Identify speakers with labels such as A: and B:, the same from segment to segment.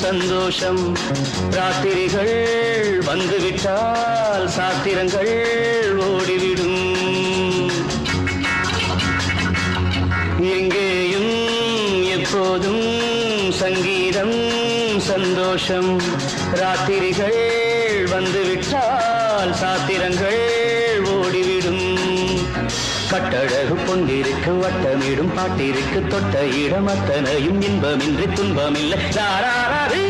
A: சந்தோஷம் ராத்திரிகள் வந்துவிட்டால் சாத்திரங்கள் ஓடிவிடும் எங்கேயும் எப்போதும் சங்கீதம் சந்தோஷம் ராத்திரிகள் வந்துவிட்டால் சாத்திரங்கள் ஓடிவிடும் கட்டழகு பொன்னிருக்கு வட்டமிடும் பாட்டிற்கு தொட்ட இடம் அத்தனையும் இன்பமின்றி துன்பமில்லை தாராரீ.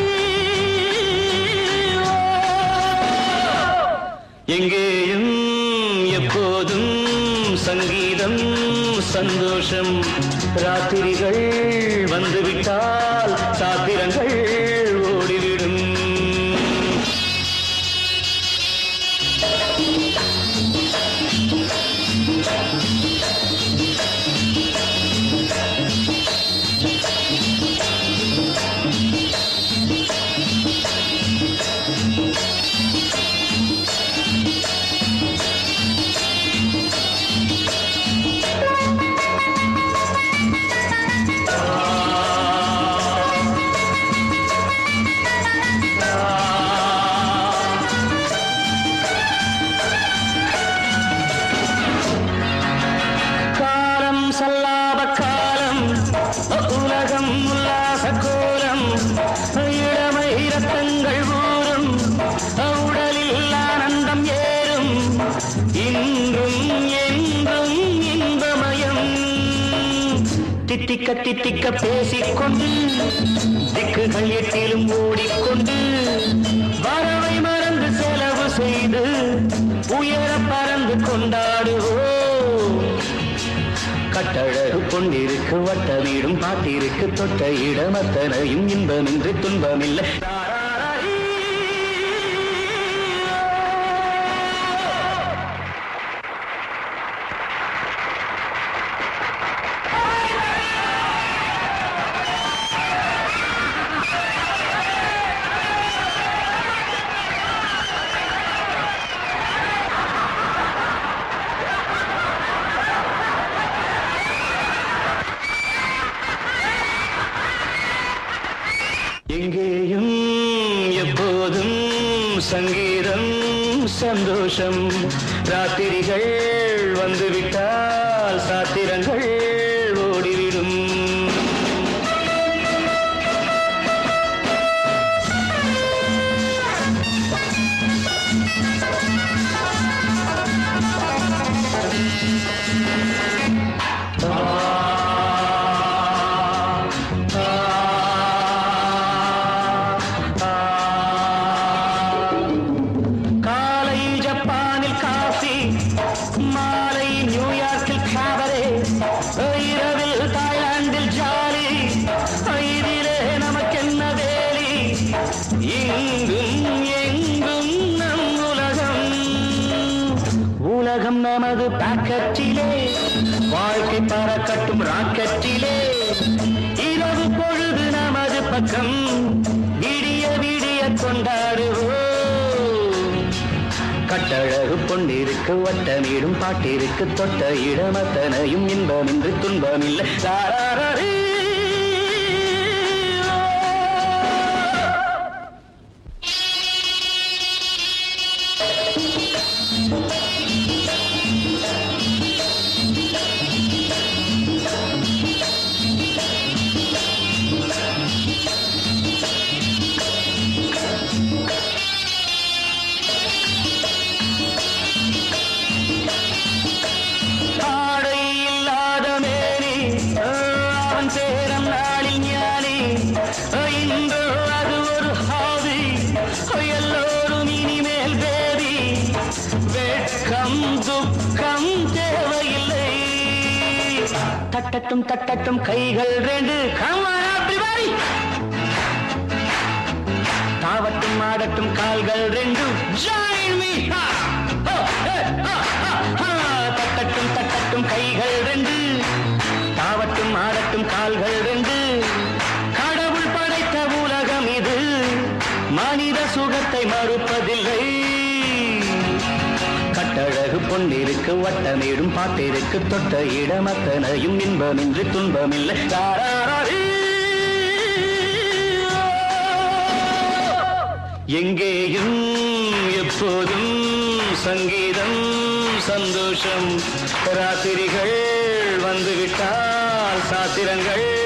A: எங்கேயும் எப்போதும் சங்கீதம் சந்தோஷம் ராத்திரிகள் வந்துவிட்டால் சாத்திரங்கள் ஓடிவிடும் காலம் சல்லாப காலம் உலகம் உல்லாச கோலம் இளமை ரத்தங்கள் ஊறும் உடலில் ஆனந்தம் ஏறும் இன்றும் என்றும் இன்பமயம் தித்திக்க தித்திக்க பேசிக்கொண்டு திக்குகள் எட்டிலும் ஓடிக்கொண்டு வரவை மறந்து செலவு செய்து உயர பறந்து கொண்டாடுவோம் கட்டழகு பொன்னிருக்கு வட்ட வீடும் பாட்டிருக்கு தொட்ட இடம் அத்தனையும் இன்பமின்றி துன்பமில்லை எங்கேயும் எப்போதும் சங்கீதம் சந்தோஷம் ராத்திரிகள் வந்துவிட்டால் சாத்திரங்கள் ஓடிவிடும் காலை ஜப்பானில் காஃபி மாலை நியூயார்க்கில் காபரே இரவில் தாய்லாந்தில் ஜாலி இதிலே நமக்கென்ன வேலி இங்கும் எங்கும் நம் உலகம் உலகம் நமது பாக்கெட்டிலே வாழ்க்கை பறக்கட்டும் ராக்கெட்டிலே இரவு பொழுது நமது பக்கம் விடிய விடிய கொண்டாடுவோம் கட்டழகு பொன்னிருக்கு வட்டமிடும் பாட்டிற்கு தொட்ட இடமத்தனையும் இன்பமின்றி துன்பமில்லை தாராரீ. ஆடை இல்லாத மேனி அவன் சேரம் நாளில் ஞானி இன்று அது ஒரு ஹாவி எல்லோரும் இனிமேல் பேதி வெட்கம் துக்கம் தேவையில்லை தட்டட்டும் தட்டட்டும் கைகள் ரெண்டு Come on, everybody! தாவட்டும் ஆடட்டும் கால்கள் ரெண்டு Join me! Ha! Ho! Hey! Ha! Ha! Ha! தட்டட்டும் தட்டட்டும் கைகள் ரெண்டு தாவட்டும் ஆடட்டும் கால்கள் ரெண்டு கடவுள் படைத்த உலகம் இது மனித சுகத்தை மறுப்பதில்லை கட்டழகு பொன்னிருக்கு வட்டமிடும் பாட்டிற்கு தொட்ட இடமத்தனையும் இன்பமின்றி துன்பமில்லை தாராரீ. எங்கேயும் எப்போதும் சங்கீதம் சந்தோஷம் ராத்திரிகள் வந்துவிட்டால் சாத்திரங்கள்